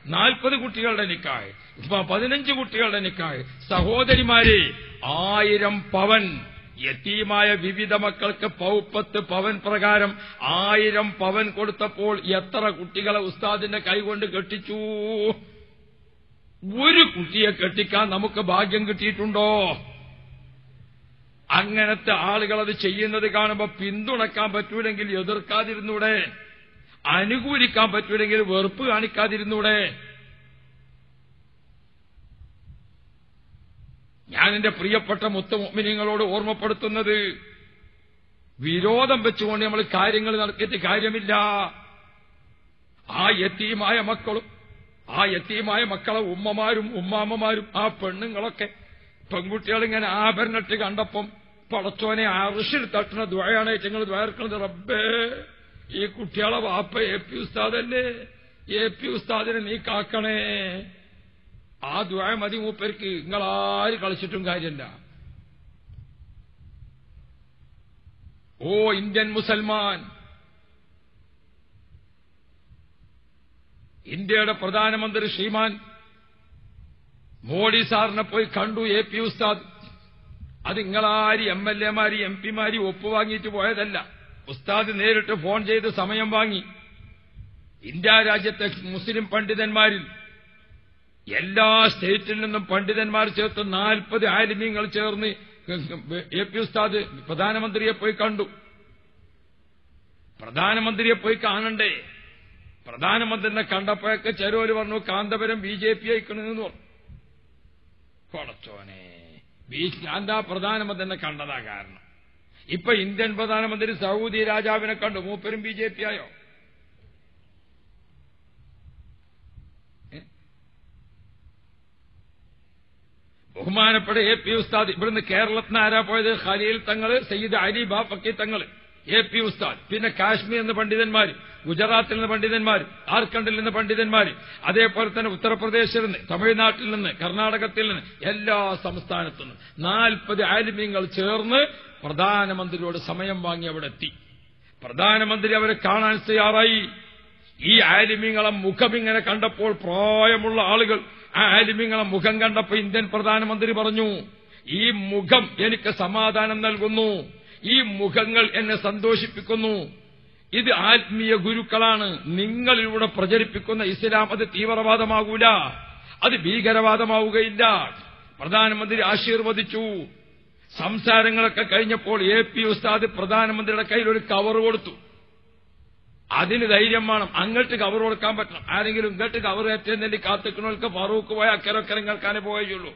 നാൽപ്പത് കുട്ടികളുടെ നിക്കായ് ഇപ്പൊ പതിനഞ്ച് കുട്ടികളുടെ നിക്കായ് സഹോദരിമാരെ ആയിരം പവൻ യത്തീമായ വിവിധ മക്കൾക്ക് പൗപ്പത്ത് പവൻ പ്രകാരം ആയിരം പവൻ കൊടുത്തപ്പോൾ എത്ര കുട്ടികളെ ഉസ്താദിന്റെ കൈകൊണ്ട് കെട്ടിച്ചു ഒരു കുട്ടിയെ കെട്ടിക്കാൻ നമുക്ക് ഭാഗ്യം കിട്ടിയിട്ടുണ്ടോ അങ്ങനത്തെ ആളുകൾ അത് ചെയ്യുന്നത് കാണുമ്പോ പിന്തുണക്കാൻ പറ്റൂലെങ്കിൽ എതിർക്കാതിരുന്നൂടെ അനുകൂലിക്കാൻ പറ്റൂലെങ്കിൽ വെറുപ്പ് കാണിക്കാതിരുന്നൂടെ ഞാൻ എന്റെ പ്രിയപ്പെട്ട മുത്തമിനിങ്ങളോട് ഓർമ്മപ്പെടുത്തുന്നത് വിരോധം വെച്ചുകൊണ്ട് നമ്മൾ കാര്യങ്ങൾ നടത്തിയിട്ട് കാര്യമില്ല ആ യത്തീമായ മക്കളും ആ യത്തീമായ മക്കളെ ഉമ്മമാരും ഉമ്മാമ്മമാരും ആ പെണ്ണുങ്ങളൊക്കെ പെൺകുട്ടികളിങ്ങനെ ആഭരണട്ട് കണ്ടപ്പം പടച്ചോനെ അറിഷിൽ തട്ടുന്ന ദ്വയാണ് ഞങ്ങൾ ദ്വയർക്കുന്നത് റബ്ബേ ഈ കുട്ടികളെ വാപ്പ എ പി ഉസ്താദല്ലേ എ പി ഉസ്താദിനെ നീ കാക്കണേ ആ ദ്വയ മതി മൂപ്പർക്ക് നിങ്ങളാര് കളിച്ചിട്ടും കാര്യമില്ല ഓ ഇന്ത്യൻ മുസൽമാൻ ഇന്ത്യയുടെ പ്രധാനമന്ത്രി ശ്രീമാൻ മോഡി സാറിനെ പോയി കണ്ടു എ പി ഉസ്താദ് അത് നിങ്ങളാരി എം എൽ എമാരി എം പിമാരി ഒപ്പുവാങ്ങിയിട്ട് പോയതല്ല ഉസ്താദ് നേരിട്ട് ഫോൺ ചെയ്ത് സമയം വാങ്ങി ഇന്ത്യ രാജ്യത്തെ മുസ്ലിം പണ്ഡിതന്മാരിൽ എല്ലാ സ്റ്റേറ്റിൽ നിന്നും പണ്ഡിതന്മാർ ചേർത്ത് നാൽപ്പത് ആലിമ്യങ്ങൾ ചേർന്ന് എ പി ഉസ്താദ് പ്രധാനമന്ത്രിയെ പോയി കണ്ടു പ്രധാനമന്ത്രിയെ പോയി കാണണ്ടേ പ്രധാനമന്ത്രിനെ കണ്ടപ്പോഴൊക്കെ ചെരോര് പറഞ്ഞു കാന്തപുരം ബി ജെ പി അയക്കണമെന്ന് പറഞ്ഞു കൊടച്ചോനെ ബി കാന്താ പ്രധാനമന്ത്രിനെ കണ്ടതാ കാരണം ഇപ്പൊ ഇന്ത്യൻ പ്രധാനമന്ത്രി സൗദി രാജാവിനെ കണ്ടു മൂപ്പരും ബി ജെ പി ആയോ ബഹുമാനപ്പെട്ട എ പി ഉസ്താദ് ഇവിടുന്ന് കേരളത്തിന് ആരാ പോയത് ഖലീൽ തങ്ങള് സയ്യിദ് അലി ബാഫക്കി തങ്ങള് എ പി ഉസ്താദ് പിന്നെ കാശ്മീർ നിന്ന് പണ്ഡിതന്മാര് ഗുജറാത്തിൽ നിന്ന് പണ്ഡിതന്മാര് ജാർഖണ്ഡിൽ നിന്ന് പണ്ഡിതന്മാര് അതേപോലെ തന്നെ ഉത്തർപ്രദേശിൽ നിന്ന് തമിഴ്നാട്ടിൽ നിന്ന് കർണാടകത്തിൽ നിന്ന് എല്ലാ സംസ്ഥാനത്തു നിന്ന് നാൽപ്പത് ആലിമ്യങ്ങൾ ചേർന്ന് പ്രധാനമന്ത്രിയോട് സമയം വാങ്ങി അവിടെ എത്തി പ്രധാനമന്ത്രി അവരെ കാണാൻ തയ്യാറായി ഈ ആലിമ്യങ്ങളെ മുഖം ഇങ്ങനെ കണ്ടപ്പോൾ പ്രായമുള്ള ആളുകൾ ആ ആലിമ്യങ്ങളെ മുഖം കണ്ടപ്പോൾ ഇന്ത്യൻ പ്രധാനമന്ത്രി പറഞ്ഞു ഈ മുഖം എനിക്ക് സമാധാനം നൽകുന്നു ഈ മുഖങ്ങൾ എന്നെ സന്തോഷിപ്പിക്കുന്നു ഇത് ആത്മീയ ഗുരുക്കളാണ് നിങ്ങളിലൂടെ പ്രചരിപ്പിക്കുന്ന ഇസ്ലാം അത് തീവ്രവാദമാകൂല അത് ഭീകരവാദമാവുകയില്ല പ്രധാനമന്ത്രി ആശീർവദിച്ചു സംസാരങ്ങളൊക്കെ കഴിഞ്ഞപ്പോൾ എ പി ഉസ്താദ് പ്രധാനമന്ത്രിയുടെ കയ്യിൽ ഒരു കവർ കൊടുത്തു അതിന് ധൈര്യം വേണം അങ്ങോട്ട് കവർ കൊടുക്കാൻ പറ്റണം ആരെങ്കിലും ഇങ്ങോട്ട് കവർ ഏറ്റെന്നല്ലി കാത്തിക്കുന്നവർക്ക് ഫറൂഖ് പോയ അക്കരക്കരം കേൾക്കാനേ പോയുള്ളൂ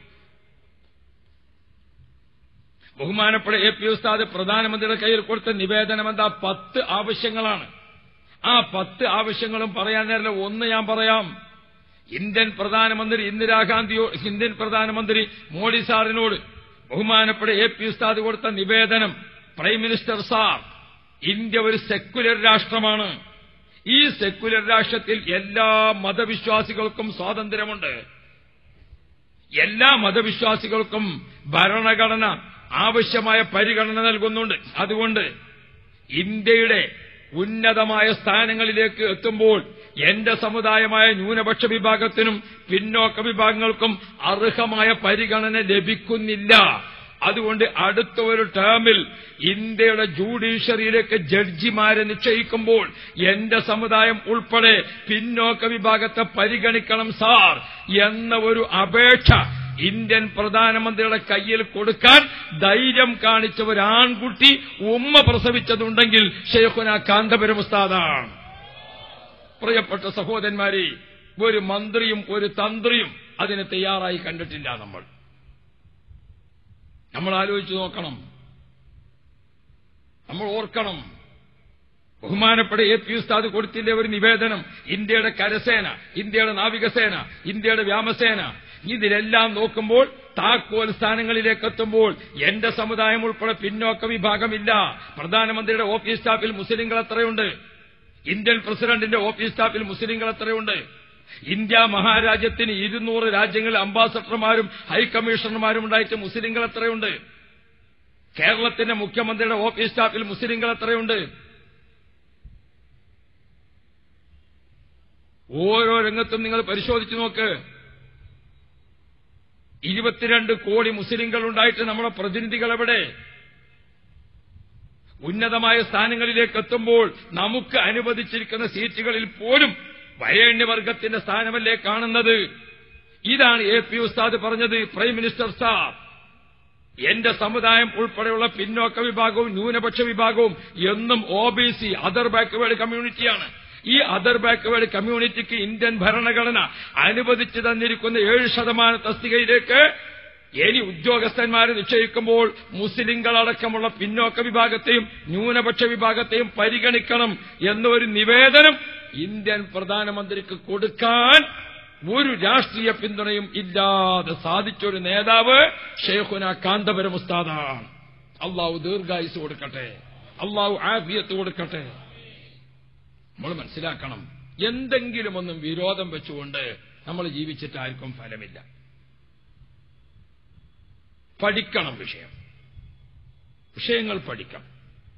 ബഹുമാനപ്പെട്ട എ പി ഉസ്താദ് പ്രധാനമന്ത്രിയുടെ കയ്യിൽ കൊടുത്ത നിവേദനം എന്താ പത്ത് ആവശ്യങ്ങളാണ് ആ പത്ത് ആവശ്യങ്ങളും പറയാൻ നേരം ഒന്ന് ഞാൻ പറയാം ഇന്ത്യൻ പ്രധാനമന്ത്രി ഇന്ദിരാഗാന്ധിയോ ഇന്ത്യൻ പ്രധാനമന്ത്രി മോഡി സാറിനോട് ബഹുമാനപ്പെട്ട എ പി ഉസ്താദ് കൊടുത്ത നിവേദനം പ്രൈം മിനിസ്റ്റർ സാർ ഇന്ത്യ ഒരു സെക്കുലർ രാഷ്ട്രമാണ് ഈ സെക്കുലർ രാഷ്ട്രത്തിൽ എല്ലാ മതവിശ്വാസികൾക്കും സ്വാതന്ത്ര്യമുണ്ട് എല്ലാ മതവിശ്വാസികൾക്കും ഭരണഘടന ആവശ്യമായ പരിഗണന നൽകുന്നുണ്ട് അതുകൊണ്ട് ഇന്ത്യയുടെ ഉന്നതമായ സ്ഥാനങ്ങളിലേക്ക് എത്തുമ്പോൾ എന്റെ സമുദായമായ ന്യൂനപക്ഷ വിഭാഗത്തിനും പിന്നോക്ക വിഭാഗങ്ങൾക്കും അർഹമായ പരിഗണന ലഭിക്കുന്നില്ല അതുകൊണ്ട് അടുത്ത ഒരു ടേമിൽ ഇന്ത്യയുടെ ജുഡീഷ്യറിയിലേക്ക് ജഡ്ജിമാരെ നിശ്ചയിക്കുമ്പോൾ എന്റെ സമുദായം ഉൾപ്പെടെ പിന്നോക്ക വിഭാഗത്തെ പരിഗണിക്കണം സാർ എന്ന ഒരു അപേക്ഷ ഇന്ത്യൻ പ്രധാനമന്ത്രിയുടെ കയ്യിൽ കൊടുക്കാൻ ധൈര്യം കാണിച്ച ഒരു ആൺകുട്ടി ഉമ്മ പ്രസവിച്ചതുണ്ടെങ്കിൽ ഷെയ്ഖുന കാന്തപുരം ഉസ്താദാണ് പ്രിയപ്പെട്ട സഹോദരന്മാരെ ഒരു മന്ത്രിയും ഒരു തന്ത്രിയും അതിന് തയ്യാറായി കണ്ടിട്ടില്ല നമ്മൾ നമ്മൾ ആലോചിച്ചു നോക്കണം നമ്മൾ ഓർക്കണം ബഹുമാനപ്പെട്ട എ പി ഉസ്താദ് കൊടുത്തില്ലേ ഒരു നിവേദനം ഇന്ത്യയുടെ കരസേന ഇന്ത്യയുടെ നാവികസേന ഇന്ത്യയുടെ വ്യോമസേന ഇതിലെല്ലാം നോക്കുമ്പോൾ താക്കോൽ സ്ഥാനങ്ങളിലേക്ക് എത്തുമ്പോൾ എന്റെ സമുദായം ഉൾപ്പെടെ പിന്നോക്ക വിഭാഗമില്ല പ്രധാനമന്ത്രിയുടെ ഓഫീസ് സ്റ്റാഫിൽ മുസ്ലിങ്ങൾ എത്രയുണ്ട് ഇന്ത്യൻ പ്രസിഡന്റിന്റെ ഓഫീസ് സ്റ്റാഫിൽ മുസ്ലിങ്ങൾ എത്രയുണ്ട് ഇന്ത്യ മഹാരാജ്യത്തിന് ഇരുന്നൂറ് രാജ്യങ്ങളിൽ അംബാസഡർമാരും ഹൈക്കമ്മീഷണർമാരും ഉണ്ടായിട്ട് മുസ്ലിങ്ങൾ എത്രയുണ്ട് കേരളത്തിന്റെ മുഖ്യമന്ത്രിയുടെ ഓഫീസ് സ്റ്റാഫിൽ മുസ്ലിങ്ങൾ എത്രയുണ്ട് ഓരോ രംഗത്തും നിങ്ങൾ പരിശോധിച്ചു നോക്ക് ഇരുപത്തിരണ്ട് കോടി മുസ്ലിങ്ങൾ ഉണ്ടായിട്ട് നമ്മുടെ പ്രതിനിധികൾ എവിടെ ഉന്നതമായ സ്ഥാനങ്ങളിലേക്ക് എത്തുമ്പോൾ നമുക്ക് അനുവദിച്ചിരിക്കുന്ന സീറ്റുകളിൽ പോലും വരേണ്യവർഗത്തിന്റെ സ്ഥാനമല്ലേ കാണുന്നത് ഇതാണ് എ പി ഉസ്താദ് പറഞ്ഞത് പ്രൈം മിനിസ്റ്റർ സാർ എന്റെ സമുദായം ഉൾപ്പെടെയുള്ള പിന്നോക്ക വിഭാഗവും ന്യൂനപക്ഷ വിഭാഗവും എന്നും O B C other backward കമ്മ്യൂണിറ്റിയാണ് ഈ അതർ ബാക്ക്വേർഡ് കമ്മ്യൂണിറ്റിക്ക് ഇന്ത്യൻ ഭരണഘടന അനുവദിച്ചു തന്നിരിക്കുന്ന ഏഴ് ശതമാനം തസ്തികയിലേക്ക് ഇനി ഉദ്യോഗസ്ഥന്മാരെ നിശ്ചയിക്കുമ്പോൾ മുസ്ലിങ്ങളടക്കമുള്ള പിന്നോക്ക വിഭാഗത്തെയും ന്യൂനപക്ഷ വിഭാഗത്തെയും പരിഗണിക്കണം എന്നൊരു നിവേദനം ഇന്ത്യൻ പ്രധാനമന്ത്രിക്ക് കൊടുക്കാൻ ഒരു രാഷ്ട്രീയ പിന്തുണയും ഇല്ലാതെ സാധിച്ചൊരു നേതാവ് ഷെയ്ഖുന കാന്തപുരം ഉസ്താദാണ് അള്ളാഹു ദീർഘായുസ് കൊടുക്കട്ടെ അള്ളാഹു ആഫിയത്ത് കൊടുക്കട്ടെ നമ്മൾ മനസ്സിലാക്കണം എന്തെങ്കിലും ഒന്നും വിരോധം വെച്ചുകൊണ്ട് നമ്മൾ ജീവിച്ചിട്ട് ആർക്കും ഫലമില്ല പഠിക്കണം വിഷയം വിഷയങ്ങൾ പഠിക്കണം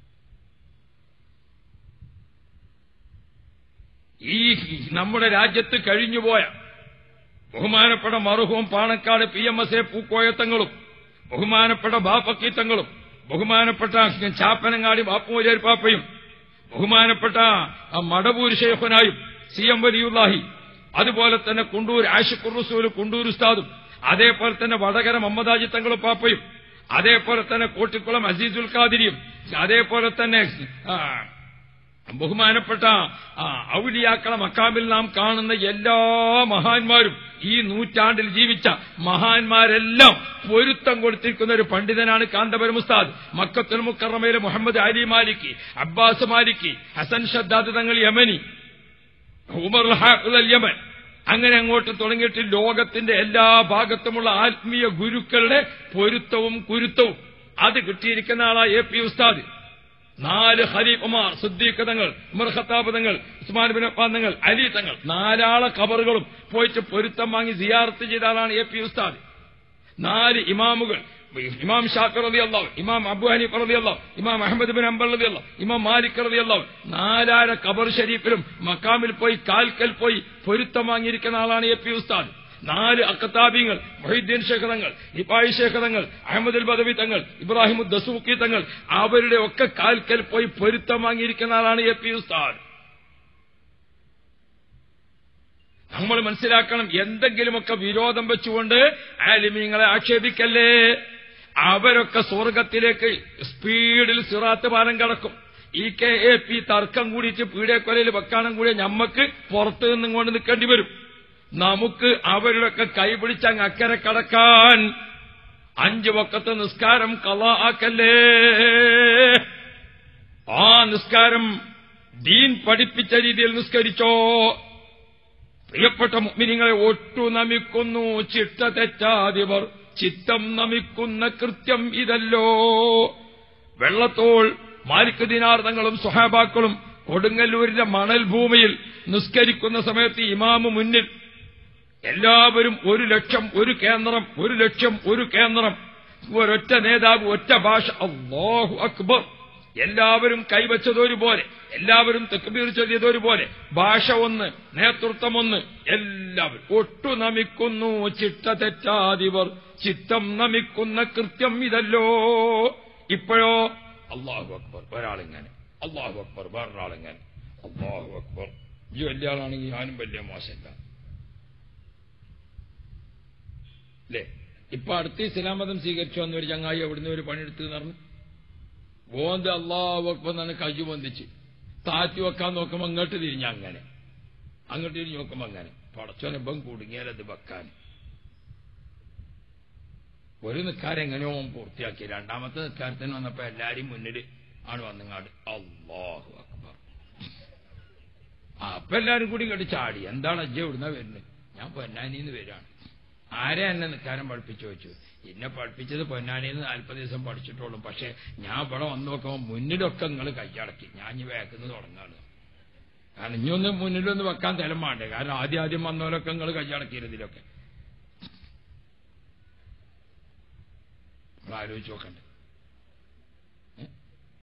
ഈ നമ്മുടെ രാജ്യത്ത് കഴിഞ്ഞുപോയ ബഹുമാനപ്പെട്ട മറുഹവും Panakkad P M S A പൂക്കോയത്തങ്ങളും ബഹുമാനപ്പെട്ട ബാപ്പക്കീത്തങ്ങളും ബഹുമാനപ്പെട്ട ചാപ്പനങ്ങാടി ബാപ്പുമൊലിയർ പാപ്പയും ബഹുമാനപ്പെട്ട മടവൂർ ഷെയ്ഖനായും സി എം വലിയുല്ലാഹി അതുപോലെ തന്നെ കുണ്ടൂർ ആഷിഖുർ റസൂൽ കുണ്ടൂർ ഉസ്താദും അതേപോലെ തന്നെ വടകര മമ്മദാജി തങ്ങളും പാപ്പയും അതേപോലെ തന്നെ കോട്ടിക്കുളം അസീസുൽ ഖാദിരിയും അതേപോലെ തന്നെ ആ, ബഹുമാനപ്പെട്ട ആ, ഔലിയാക്കള മക്കാമിൽ നാം കാണുന്ന എല്ലാ മഹാന്മാരും ഈ നൂറ്റാണ്ടിൽ ജീവിച്ച മഹാന്മാരെല്ലാം പൊരുത്തം കൊടുത്തിരിക്കുന്ന ഒരു പണ്ഡിതനാണ് കാന്തപുരം ഉസ്താദ് മക്കത്തുൽ മുക്കറമയിലെ Muhammad Ali Maliki Abbas Maliki Hasan Shaddad തങ്ങൾ Yamani Umar Hafiz al Yemen അങ്ങനെ അങ്ങോട്ട് തുടങ്ങിയിട്ട് ലോകത്തിന്റെ എല്ലാ ഭാഗത്തുമുള്ള ആത്മീയ ഗുരുക്കളുടെ പൊരുത്തവും കുരുത്തവും അത് കിട്ടിയിരിക്കുന്ന ആളാ എ പി ഉസ്താദ് നാല് ഖലീഫുമാർ സിദ്ദീഖ് തങ്ങൾ ഉമർ ഖത്താബ് തങ്ങൾ ഉസ്മാൻ ബിൻ അഫ്ഫാൻ തങ്ങൾ അലി തങ്ങൾ നാലാളെ ഖബറുകളും പോയിട്ട് പൊരുത്തം വാങ്ങി സിയാർത്ത് ചെയ്ത ആളാണ് എ പി ഉസ്താദ് നാല് ഇമാമുകൾ ഇമാം ഷാഫി റതി അള്ളാഹു ഇമാം അബു ഹനീഫ് റതി അള്ളാഹു ഇമാം അഹമ്മദ് ബിൻ അംബർ റതി അള്ളാഹു ഇമാം മാലിക് റതി അള്ളാഹു നാലാര ഖബർ ഷരീഫിലും മക്കാമിൽ പോയി കാൽക്കൽ പോയി പൊരുത്തം വാങ്ങിയിരിക്കുന്ന ആളാണ് എ പി ഉസ്താദ് നാല് അക്കത്താബിങ്ങൾ മൊഹീദ്ദീൻ ശേഖരങ്ങൾ ഇപ്പായി ശേഖരങ്ങൾ അഹമ്മദ് ബദവി തങ്ങൾ ഇബ്രാഹിം ദസൂക്കി തങ്ങൾ അവരുടെ ഒക്കെ കാൽക്കൽ പോയി പൊരുത്തം വാങ്ങിയിരിക്കുന്ന ആളാണ് എ പി ഉസ്താദ് നമ്മൾ മനസ്സിലാക്കണം എന്തെങ്കിലുമൊക്കെ വിരോധം വെച്ചുകൊണ്ട് ആലിമീങ്ങളെ ആക്ഷേപിക്കല്ലേ അവരൊക്കെ സ്വർഗത്തിലേക്ക് സ്പീഡിൽ സിറാത്ത് പാലം കടക്കും ഈ കെ എ പി തർക്കം കൂടിയിട്ട് പീഡേക്കൊലയിൽ വെക്കാനും കൂടി ഞമ്മക്ക് പുറത്തു നിന്നും കൊണ്ട് നിൽക്കേണ്ടി വരും നമുക്ക് അവരുടെയൊക്കെ കൈപിടിച്ച് അങ്ങ് അക്കരെ കടക്കാൻ അഞ്ചു വക്കത്ത് നിസ്കാരം കള ആക്കല്ലേ ആ നിസ്കാരം ദീൻ പഠിപ്പിച്ച രീതിയിൽ നിസ്കരിച്ചോ പ്രിയപ്പെട്ട മുഗ്മിനിങ്ങളെ ഒട്ടു നമിക്കുന്നു ചിട്ട തെറ്റാതിവർ ചിത്തം നമിക്കുന്ന കൃത്യം ഇതല്ലോ വെള്ളത്തോൾ മാലിക് ദിനാർദ്ദങ്ങളും സുഹാബാക്കളും കൊടുങ്ങല്ലൂരിന്റെ മണൽ ഭൂമിയിൽ നിസ്കരിക്കുന്ന സമയത്ത് ഇമാമ് മുന്നിൽ എല്ലാവരും ഒരു ലക്ഷം ഒരു കേന്ദ്രം ഒരു ലക്ഷം ഒരു കേന്ദ്രം ഒരൊറ്റ നേതാവ് ഒറ്റ ഭാഷ അള്ളാഹു അക്ബർ എല്ലാവരും കൈവച്ചതൊരുപോലെ എല്ലാവരും തെക്കുബീർ ചൊല്ലിയതൊരുപോലെ ഭാഷ ഒന്ന് നേതൃത്വം ഒന്ന് എല്ലാവരും ഒട്ടു നമിക്കുന്നു ചിട്ട തെറ്റാതിവർ ചിത്തം നമിക്കുന്ന കൃത്യം ഇതല്ലോ ഇപ്പോഴോ അള്ളാഹു അക്ബർ ഒരാളിങ്ങനെ അള്ളാഹു അക്ബർ വേറൊരാളിങ്ങനെ അള്ളാഹു അക്ബർ ഈ വലിയ ആളാണെങ്കിൽ ഞാനും വലിയ മോശമല്ല അല്ലേ ഇപ്പൊ അടുത്ത് ഇസ്ലാം മതം സ്വീകരിച്ചു വന്ന ഒരു ചങ്ങായി അവിടുന്ന് ഒരു പണിയെടുത്ത് നടന്നു ഓന്ത് അള്ളാഹു അക്ബർ എന്നാണ് കജു ബന്ധിച്ച് താറ്റി വെക്കാൻ നോക്കുമ്പോ അങ്ങോട്ട് തിരിഞ്ഞ അങ്ങനെ അങ്ങോട്ട് തിരിഞ്ഞ് നോക്കുമ്പോ അങ്ങനെ പടച്ചോനപ്പം കുടുങ്ങിയാലത് വെക്കാൻ ഒരു നിക്കാരം എങ്ങനെയോ ഓൻ പൂർത്തിയാക്കി രണ്ടാമത്തെ നിക്കാരത്തിന് വന്നപ്പോ എല്ലാരും മുന്നിൽ ആണ് വന്നങ്ങാട് അള്ളാഹു അക്ബർ ആ, അപ്പൊ എല്ലാരും കൂടി ഇങ്ങോട്ട് ചാടി എന്താണ് അജ്ജ ഇവിടുന്ന വരുന്നത് ഞാൻ പൊന്നാനിന്ന് വരാണ് ആരെ എന്നെ നിക്കാരം പഠിപ്പിച്ചു വെച്ചു എന്നെ പഠിപ്പിച്ചത് പൊന്നാനിന്ന് നാൽപ്പത് ദിവസം പഠിച്ചിട്ടുള്ളൂ പക്ഷെ ഞാൻ ഇവിടെ വന്ന് നോക്കുമ്പോൾ മുന്നിലൊക്കെ നിങ്ങൾ കൈയടക്കി ഞാൻ ഇനി വേക്കുന്നത് തുടങ്ങാണ് കാരണം ഇനിയൊന്ന് മുന്നിലൊന്ന് വെക്കാൻ തരം വേണ്ടേ കാരണം ആദ്യം ആദ്യം വന്നവരൊക്കെ നിങ്ങൾ കൈയടക്കിയിരുന്നതിലൊക്കെ നമ്മൾ ആലോചിച്ച് നോക്കണ്ടേ